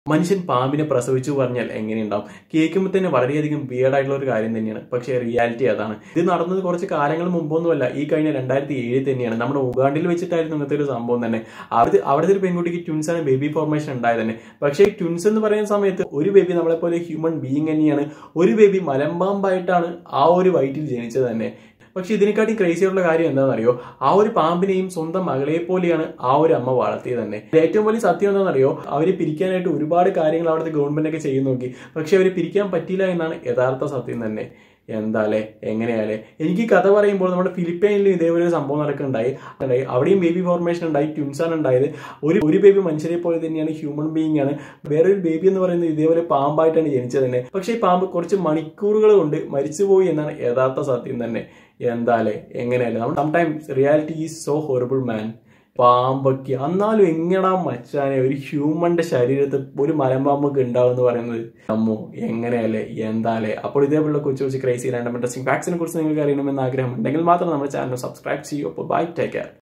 മനുഷ്യൻ പാമ്പിനെ പ്രസവിച്ചു പറഞ്ഞാൽ എങ്ങനെയുണ്ടാവും കേൾക്കുമ്പോൾ തന്നെ വളരെയധികം വിയർഡായിട്ടുള്ള ഒരു കാര്യം തന്നെയാണ് പക്ഷേ റിയാലിറ്റി അതാണ് ഇത് നടന്നത് കുറച്ച് കാലങ്ങൾ മുമ്പൊന്നുമല്ല ഈ കഴിഞ്ഞ രണ്ടായിരത്തി ഏഴിൽ തന്നെയാണ് നമ്മുടെ ഉഗാണ്ടിൽ വെച്ചിട്ടായിരുന്നു ഇങ്ങനത്തെ ഒരു സംഭവം തന്നെ അവിടെ അവിടുത്തെ ഒരു പെൺകുട്ടിക്ക് ട്വിൻസ് ആണ് ബേബി ഫോർമേഷൻ ഉണ്ടായത് തന്നെ പക്ഷേ ട്വിൻസ് എന്ന് പറയുന്ന സമയത്ത് ഒരു ബേബി നമ്മളെ പോലെ ഹ്യൂമൻ ബീയിങ് തന്നെയാണ് ഒരു ബേബി മലമ്പാമ്പായിട്ടാണ് ആ ഒരു വയറ്റിൽ ജനിച്ചത് തന്നെ പക്ഷെ ഇതിനെക്കാട്ടി ക്രേസി ആയിട്ടുള്ള കാര്യം എന്താണെന്നറിയോ ആ ഒരു പാമ്പിനെയും സ്വന്തം മകളെ പോലെയാണ് ആ ഒരു അമ്മ വളർത്തിയത് തന്നെ ഏറ്റവും വലിയ സത്യം എന്താണെന്നറിയോ അവരെ പിരിക്കാനായിട്ട് ഒരുപാട് കാര്യങ്ങൾ അവിടുത്തെ ഗവൺമെന്റ് ഒക്കെ ചെയ്തു നോക്കി പക്ഷെ അവരെ പിരിക്കാൻ പറ്റിയില്ല എന്നാണ് യഥാർത്ഥ സത്യം തന്നെ എന്താലേ എങ്ങനെയാലേ എനിക്ക് ഈ കഥ പറയുമ്പോൾ നമ്മുടെ ഫിലിപ്പൈനിലും ഇതേപോലെ ഒരു സംഭവം നടക്കുന്നുണ്ടായി ഉണ്ടായി അവിടെയും ബേബി ഫോർമേഷൻ ഉണ്ടായി ട്വിൻസ് ആണ് ഉണ്ടായത് ഒരു ഒരു ബേബി മനുഷ്യരെ പോലെ തന്നെയാണ് ഹ്യൂമൻ ബീയിങ് ആണ് വേറൊരു ബേബി എന്ന് പറയുന്നത് ഇതേപോലെ പാമ്പായിട്ടാണ് ജനിച്ചത് തന്നെ പക്ഷേ ഈ പാമ്പ് കുറച്ച് മണിക്കൂറുകൾ കൊണ്ട് മരിച്ചുപോയി എന്നാണ് യഥാർത്ഥ സത്യം തന്നെ എന്താലേ എങ്ങനെയല്ലേ നമ്മൾ sometimes reality is so horrible man പാമ്പൊക്കെ എന്നാലും എങ്ങടാ മച്ചാനെ ഒരു ഹ്യൂമന്റെ ശരീരത്തിൽ ഒരു മലമ്പാമ്പൊക്കെ ഉണ്ടാവും എന്ന് പറയുന്നത് അമ്മോ എങ്ങനെയല്ലേ എന്താലേ അപ്പോൾ ഇതേപോലുള്ള കൊച്ചു കൊച്ചു ക്രൈസി റാൻഡം ഇൻട്രസ്റ്റിംഗ് ഫാക്ട്സിനെ കുറിച്ച് നിങ്ങൾക്ക് അറിയണമെന്ന് ആഗ്രഹം ഉണ്ടെങ്കിൽ മാത്രം നമ്മുടെ ചാനൽ സബ്സ്ക്രൈബ് ചെയ്യൂ അപ്പോൾ ബൈ ടേക്ക് കെയർ